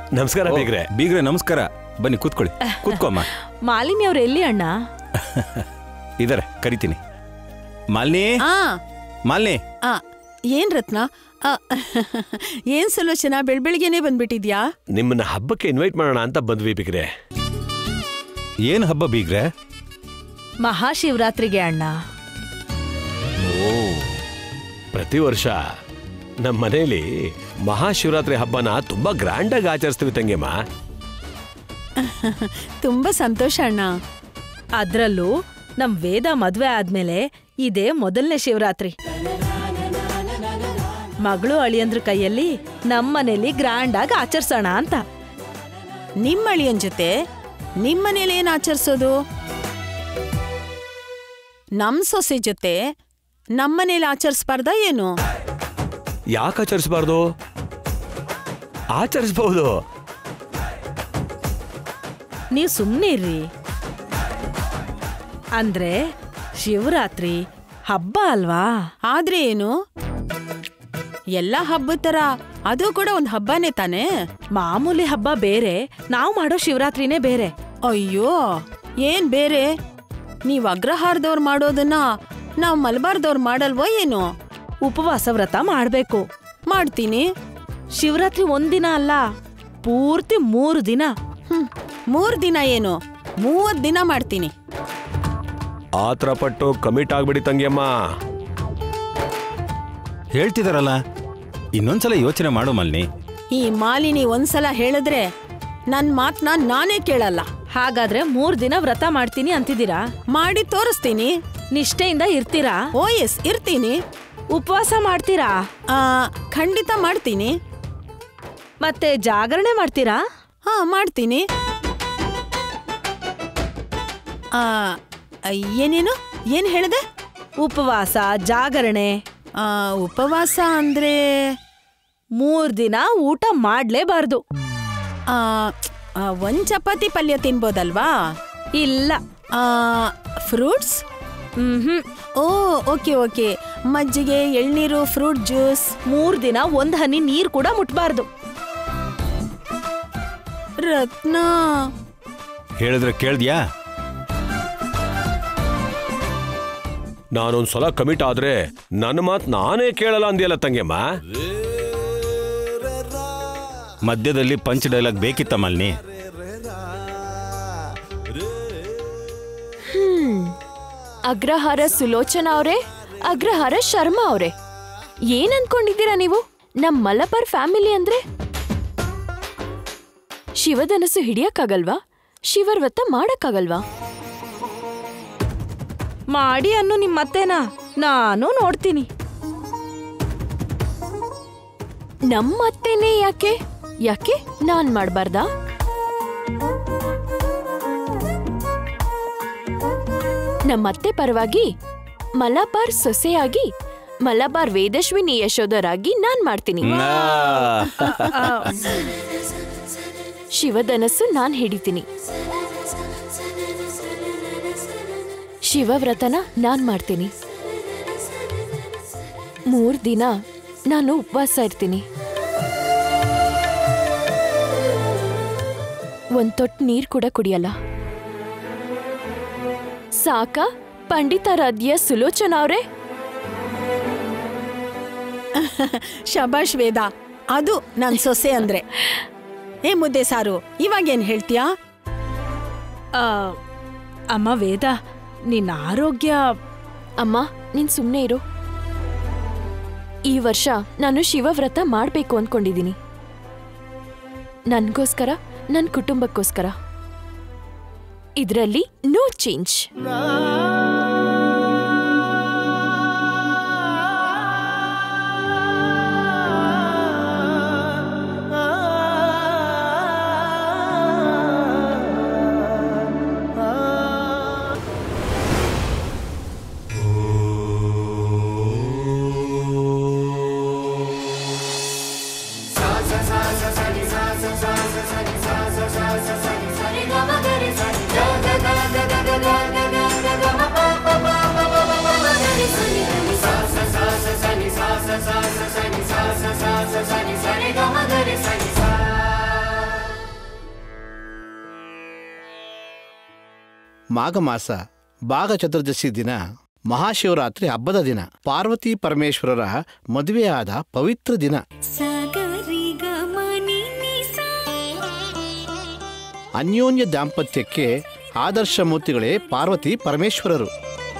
ನಮಸ್ಕಾರ ಬೇಗ್ರೆ ಬೀಗ್ರೆ ನಮಸ್ಕಾರ ಬನ್ನಿ ಕೂತ್ಕೊಳ್ಳಿ ಕೂತ್ಕೊಮ್ಮ ಮಾಲಿನಿ ಅವ್ರು ಎಲ್ಲಿ ಅಣ್ಣ ಇದಾರೆ ಕರಿತೀನಿ ಮಾಲಿನಿ ಆ ಮಾಲಿನಿ ಆ ಏನ್ ರತ್ನ ಆ, ಏನ್ ಸುಲೋಚನ ಬೆಳ್ಬೆಳ್ಗೆನೆ ಬಂದ್ಬಿಟ್ಟಿದ್ಯಾ ನಿಮ್ಮನ್ನ ಹಬ್ಬಕ್ಕೆ ಇನ್ವೈಟ್ ಮಾಡೋಣ ಅಂತ ಬಂದ್ವಿ ಬೇಗ್ರೆ ಏನ್ ಹಬ್ಬ ಬೀಗ್ರೆ ಮಹಾಶಿವರಾತ್ರಿಗೆ ಅಣ್ಣ ಓ ಪ್ರತಿ ವರ್ಷ ನಮ್ಮ ಮನೆಯಲ್ಲಿ ಮಹಾಶಿವರಾತ್ರಿ ಹಬ್ಬನ ತುಂಬಾ ಗ್ರ್ಯಾಂಡ್ ಆಗಿ ಆಚರಿಸ್ತೀವಿ ತಂಗಿಯಮ್ಮ ತುಂಬಾ ಸಂತೋಷ ಅಣ್ಣ ಅದ್ರಲ್ಲೂ ನಮ್ ವೇದ ಮದ್ವೆ ಆದ್ಮೇಲೆ ಇದೇ ಮೊದಲನೇ ಶಿವರಾತ್ರಿ ಮಗಳು ಅಳಿಯಂದ್ರ ಕೈಯಲ್ಲಿ ನಮ್ಮನೇಲಿ ಗ್ರ್ಯಾಂಡ್ ಆಗಿ ಆಚರಿಸೋಣ ಅಂತ ನಿಮ್ಮ ಅಳಿಯನ್ ಜೊತೆ ನಿಮ್ಮನೇಲಿ ಏನ್ ಆಚರಿಸೋದು ನಮ್ ಸೊಸೆ ಜೊತೆ ನಮ್ಮನೇಲಿ ಆಚರಿಸ್ಬಾರ್ದ ಏನು ಯಾಕೆ ಆಚರಿಸಬಾರ್ದು ಆಚರಿಸಬಹುದು ನೀವ್ ಸುಮ್ನೆ ಇರ್ರಿ ಅಂದ್ರೆ ಶಿವರಾತ್ರಿ ಹಬ್ಬ ಅಲ್ವಾ ಆದ್ರೆ ಏನು ಎಲ್ಲ ಹಬ್ಬದ ತರ ಅದು ಕೂಡ ಒಂದ್ ಹಬ್ಬನೇ ತಾನೇ ಮಾಮೂಲಿ ಹಬ್ಬ ಬೇರೆ ನಾವ್ ಮಾಡೋ ಶಿವರಾತ್ರಿನೇ ಬೇರೆ ಅಯ್ಯೋ ಏನ್ ಬೇರೆ ನೀವ್ ಅಗ್ರಹಾರದವ್ರು ಮಾಡೋದನ್ನ ನಾವ್ ಮಲಬಾರ್ದವ್ರು ಮಾಡಲ್ವೋ ಏನು ಉಪವಾಸ ವ್ರತ ಮಾಡ್ಬೇಕು ಮಾಡ್ತೀನಿ ಶಿವರಾತ್ರಿ ಒಂದಿನ ಅಲ್ಲ ಪೂರ್ತಿ ಮೂರು ದಿನ ಹ್ಮ್ ಮೂರ್ ದಿನ ಏನು ಮೂವತ್ ದಿನ ಮಾಡ್ತೀನಿ ಆತರ ಪಟ್ಟು ಕಮಿಟ್ ಆಗ್ಬಿಡಿ ತಂಗಿಯಮ್ಮ ಹೇಳ್ತಿದಾರಲ್ಲ ಇನ್ನೊಂದ್ಸಲ ಯೋಚನೆ ಮಾಡು ಮಾಲಿನಿ ಈ ಮಾಲಿನಿ ಒಂದ್ಸಲ ಹೇಳಿದ್ರೆ ನನ್ ಮಾತ್ನ ನಾನೇ ಕೇಳಲ್ಲ ಹಾಗಾದ್ರೆ ಮೂರ್ ದಿನ ವ್ರತ ಮಾಡ್ತೀನಿ ಅಂತಿದ್ದೀರಾ ಮಾಡಿ ತೋರಿಸ್ತೀನಿ ನಿಷ್ಠೆಯಿಂದ ಇರ್ತೀರಾ ಓ ಎಸ್ ಇರ್ತೀನಿ ಉಪವಾಸ ಮಾಡ್ತೀರಾ ಆ, ಖಂಡಿತ ಮಾಡ್ತೀನಿ ಮತ್ತೆ ಜಾಗರಣೆ ಮಾಡ್ತೀರಾ ಹಾ ಮಾಡ್ತೀನಿ ಆ, ಏನೇನು ಏನ್ ಹೇಳಿದೆ ಉಪವಾಸ ಜಾಗರಣೆ ಆ, ಉಪವಾಸ ಅಂದ್ರೆ ಮೂರ್ ದಿನ ಊಟ ಮಾಡ್ಲೇಬಾರ್ದು ಆ, ಆ, ಒಂದ್ ಚಪಾತಿ ಪಲ್ಯ ತಿನ್ಬೋದಲ್ವಾ ಇಲ್ಲ fruits hmm oh okay okay ಮಜ್ಜಿಗೆ ಎಳ್ನೀರು ಫ್ರೂಟ್ ಜ್ಯೂಸ್ ಮೂರ್ ದಿನ ಒಂದ್ ಹನಿ ನೀರ್ ಕೂಡ ಮುಟ್ಬಾರ್ದು ರತ್ನ ಹೇಳಿದ್ರೆ ಕೇಳ್ದ್ಯಾ ನಾನೊಂದ್ಸಲ ಕಮಿಟ್ ಆದ್ರೆ ನನ್ನ ಮಾತ್ ನಾನೇ ಕೇಳಲ್ಲ ಅಂದಿಯಲ್ಲ ತಂಗಿಯಮ್ಮ ಮಧ್ಯದಲ್ಲಿ ಪಂಚ್ ಡೈಲಾಗ್ ಬೇಕಿತ್ತ ಮಾಲಿನಿ ಅಗ್ರಹಾರ ಸುಲೋಚನಾ ಅವರೇ ಅಗ್ರಹಾರ ಶರ್ಮಾ ಅವರೇ ಏನ್ ಅನ್ಕೊಂಡಿದ್ದೀರಾ ನೀವು ನಮ್ ಮಲಬಾರ್ ಫ್ಯಾಮಿಲಿ ಅಂದ್ರೆ ಶಿವಧನಸ್ಸು ಹಿಡಿಯಕ್ಕಾಗಲ್ವಾ ಶಿವರ್ವತ್ತ ಮಾಡಕ್ಕಾಗಲ್ವಾ ಮಾಡಿ ಅನ್ನು ನಿಮ್ ಮತ್ತೇನಾ ನಾನು ನೋಡ್ತೀನಿ ನಮ್ಮತ್ತೇನೆ ಯಾಕೆ ಯಾಕೆ ನಾನ್ ಮಾಡ್ಬಾರ್ದಾ ನಮ್ಮತ್ತೆ ಪರವಾಗಿ ಮಲಬಾರ್ ಸೊಸೆಯಾಗಿ ಮಲಬಾರ್ ವೇದಶ್ವಿನಿ ಯಶೋಧರಾಗಿ ನಾನ್ ಮಾಡ್ತೀನಿ ಶಿವಧನಸ್ಸು ನಾನ್ ಹಿಡಿತೀನಿ ಶಿವವ್ರತನ ನಾನ್ ಮಾಡ್ತೀನಿ ಮೂರ್ ದಿನ ನಾನು ಉಪವಾಸ ಇರ್ತೀನಿ ಒಂದ್ ತೊಟ್ಟು ನೀರ್ ಕೂಡ ಕುಡಿಯಲ್ಲ ಸಾಕ ಪಂಡಿತಾರಾಧ್ಯ ಸುಲೋಚನಾ ಅವ್ರೆ ಶಬಾಷ್ ವೇದ ಅದು ನನ್ ಸೊಸೆ ಅಂದ್ರೆ ಏ ಮುದ್ದೆ ಸಾರು ಇವಾಗೇನ್ ಹೇಳ್ತೀಯಾ ಆ, ಅಮ್ಮ ವೇದ ನಿನ್ನ ಆರೋಗ್ಯ ಅಮ್ಮ ನೀನ್ ಸುಮ್ನೆ ಇರು ಈ ವರ್ಷ ನಾನು ಶಿವವ್ರತ ಮಾಡ್ಬೇಕು ಅನ್ಕೊಂಡಿದೀನಿ ನನ್ಗೋಸ್ಕರ ನನ್ ಕುಟುಂಬಕ್ಕೋಸ್ಕರ ಇದ್ರಲ್ಲಿ ನೋ ಚೇಂಜ್ ಮಾಘ ಮಾಸ ಭಾಗ ಚತುರ್ದಶಿ ದಿನ ಮಹಾಶಿವರಾತ್ರಿ ಹಬ್ಬದ ದಿನ ಪಾರ್ವತಿ ಪರಮೇಶ್ವರರ ಮದುವೆಯಾದ ಪವಿತ್ರ ದಿನ ಅನ್ಯೋನ್ಯ ದಾಂಪತ್ಯಕ್ಕೆ ಆದರ್ಶ ಮೂರ್ತಿಗಳೇ ಪಾರ್ವತಿ ಪರಮೇಶ್ವರರು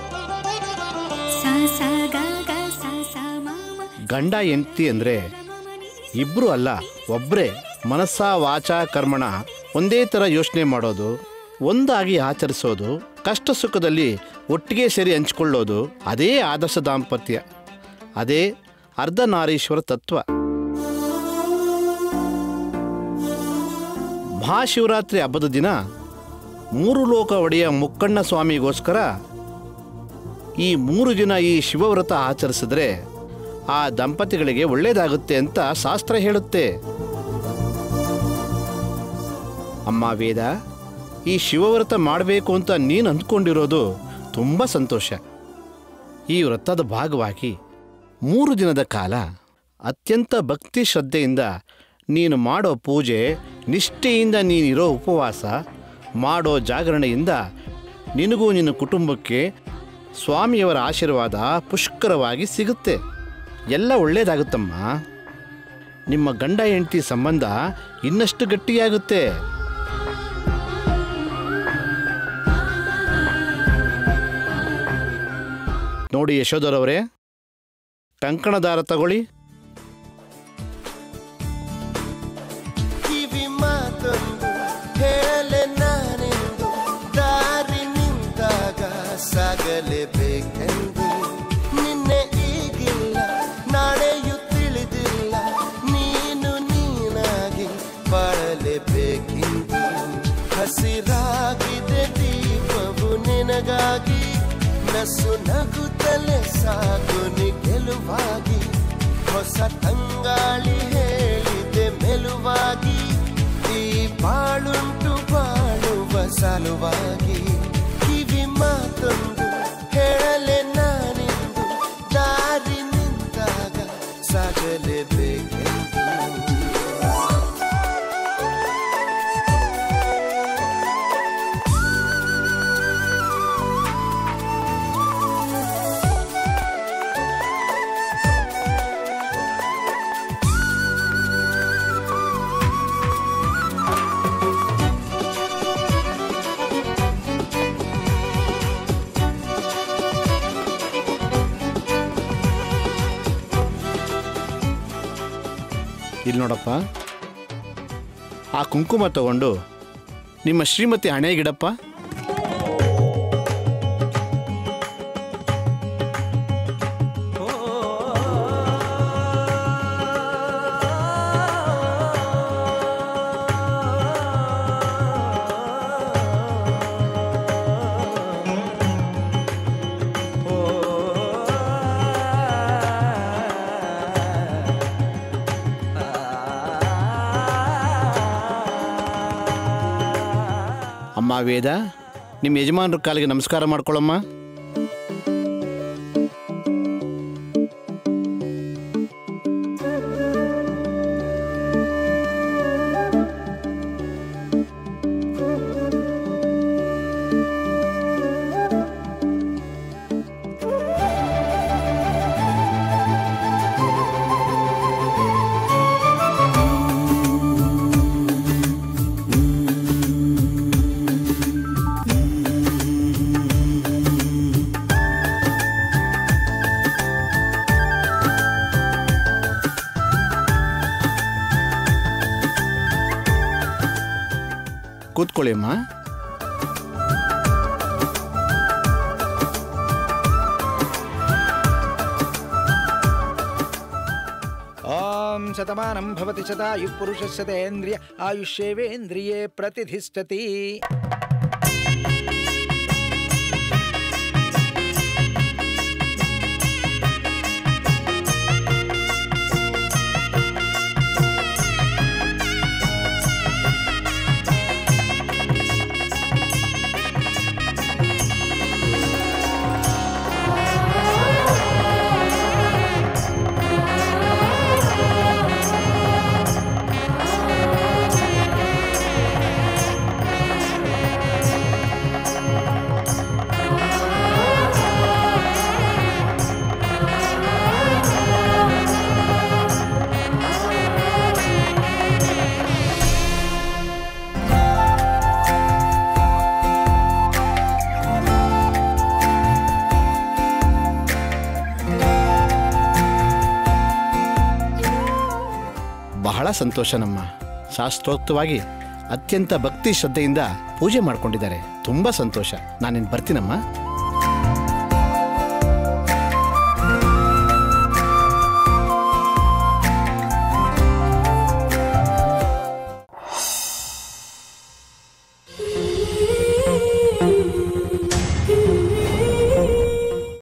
ಗಂಡ ಹೆಂಡತಿ ಅಂದ್ರೆ ಇಬ್ರು ಅಲ್ಲ ಒಬ್ರೇ ಮನಸ್ಸ ವಾಚ ಕರ್ಮಣ ಒಂದೇ ಥರ ಯೋಚನೆ ಮಾಡೋದು ಒಂದಾಗಿ ಆಚರಿಸೋದು ಕಷ್ಟ ಸುಖದಲ್ಲಿ ಒಟ್ಟಿಗೆ ಸೇರಿ ಹಂಚ್ಕೊಳ್ಳೋದು ಅದೇ ಆದರ್ಶ ದಾಂಪತ್ಯ ಅದೇ ಅರ್ಧನಾರೀಶ್ವರ ತತ್ವ ಮಹಾಶಿವರಾತ್ರಿ ಹಬ್ಬದ ದಿನ ಮೂರು ಲೋಕ ಒಡೆಯ ಮುಕ್ಕಣ್ಣ ಸ್ವಾಮಿಗೋಸ್ಕರ ಈ ಮೂರು ದಿನ ಈ ಶಿವವ್ರತ ಆಚರಿಸಿದ್ರೆ ಆ ದಂಪತಿಗಳಿಗೆ ಒಳ್ಳೆಯದಾಗುತ್ತೆ ಅಂತ ಶಾಸ್ತ್ರ ಹೇಳುತ್ತೆ ಅಮ್ಮ ವೇದ ಈ ಶಿವವ್ರತ ಮಾಡಬೇಕು ಅಂತ ನೀನು ಅಂದ್ಕೊಂಡಿರೋದು ತುಂಬ ಸಂತೋಷ ಈ ವ್ರತದ ಭಾಗವಾಗಿ ಮೂರು ದಿನದ ಕಾಲ ಅತ್ಯಂತ ಭಕ್ತಿ ಶ್ರದ್ಧೆಯಿಂದ ನೀನು ಮಾಡೋ ಪೂಜೆ ನಿಷ್ಠೆಯಿಂದ ನೀನಿರೋ ಉಪವಾಸ ಮಾಡೋ ಜಾಗರಣೆಯಿಂದ ನಿನಗೂ ನಿನ್ನ ಕುಟುಂಬಕ್ಕೆ ಸ್ವಾಮಿಯವರ ಆಶೀರ್ವಾದ ಪುಷ್ಕರವಾಗಿ ಸಿಗುತ್ತೆ ಎಲ್ಲ ಒಳ್ಳೆಯದಾಗುತ್ತಮ್ಮ ನಿಮ್ಮ ಗಂಡ ಹೆಂಡತಿ ಸಂಬಂಧ ಇನ್ನಷ್ಟು ಗಟ್ಟಿಯಾಗುತ್ತೆ ನೋಡಿ ಯಶೋಧರವರೇ ಕಂಕಣದಾರ ತಗೊಳ್ಳಿ ಕಿವಿ ಮಾತೊಂದು ಹೇಳಲೆ ನಾನೆಂದು ದಾರಿ ನಿಂತಾಗ ಸಾಗಲೇಬೇಕೆಂದು ನಿನ್ನೆ ಈಗಿಲ್ಲ ನಾಳೆಯೂ ತಿಳಿದಿಲ್ಲ ನೀನು ನೀನಾಗಿ ಬಾಳಲೇಬೇಕೆಂದು ಹಸಿರಾಗಿದೆ ದೀಪವು ನಿನಗಾಗಿ ನಸು ನಗುತ್ತಲೆ ಸಾಗು ನಿ ಗೆಲುವಾಗಿ ಹೊಸ ತಂಗಾಳಿ ಹೇಳಿದೆ ಮೆಲುವಾಗಿ ಈ ಬಾಳುಂಟು ಬಾಳುವ ಸಲುವಾಗಿ ಕಿವಿ ಮಾತೊಂದು ಹೇಳಲೆ ನಾನಿಂದು ದಾರಿ ನಿಂತಾಗ ಸಾಗಲೇಬೇಕೆಂದು ಇಲ್ಲಿ ನೋಡಪ್ಪ ಆ ಕುಂಕುಮ ತಗೊಂಡು ನಿಮ್ಮ ಶ್ರೀಮತಿ ಹಣೆಗಿಡಪ್ಪ ಅಮ್ಮ ವೇದ ನಿಮ್ಮ ಯಜಮಾನ್ರ ಕಾಲಿಗೆ ನಮಸ್ಕಾರ ಮಾಡ್ಕೊಳ್ಳಮ್ಮ ಕೂತ್ಕೊಳ್ಳಿ ಅಮ್ಮ ಓಂ ಶತಮಾನಂ ಭವತಿ ಶತಾಯು ಪುರುಷಸ್ಯ ತೇಂದ್ರಿಯ ಆಯುಷ್ಯೇವೇಂದ್ರಿಯೇ ಪ್ರತಿಷ್ಠತಿ ಬಹಳ ಸಂತೋಷನಮ್ಮ ಶಾಸ್ತ್ರೋಕ್ತವಾಗಿ ಅತ್ಯಂತ ಭಕ್ತಿ ಶ್ರದ್ಧೆಯಿಂದ ಪೂಜೆ ಮಾಡ್ಕೊಂಡಿದ್ದಾರೆ ತುಂಬ ಸಂತೋಷ ನಾನಿನ್ ಬರ್ತೀನಮ್ಮ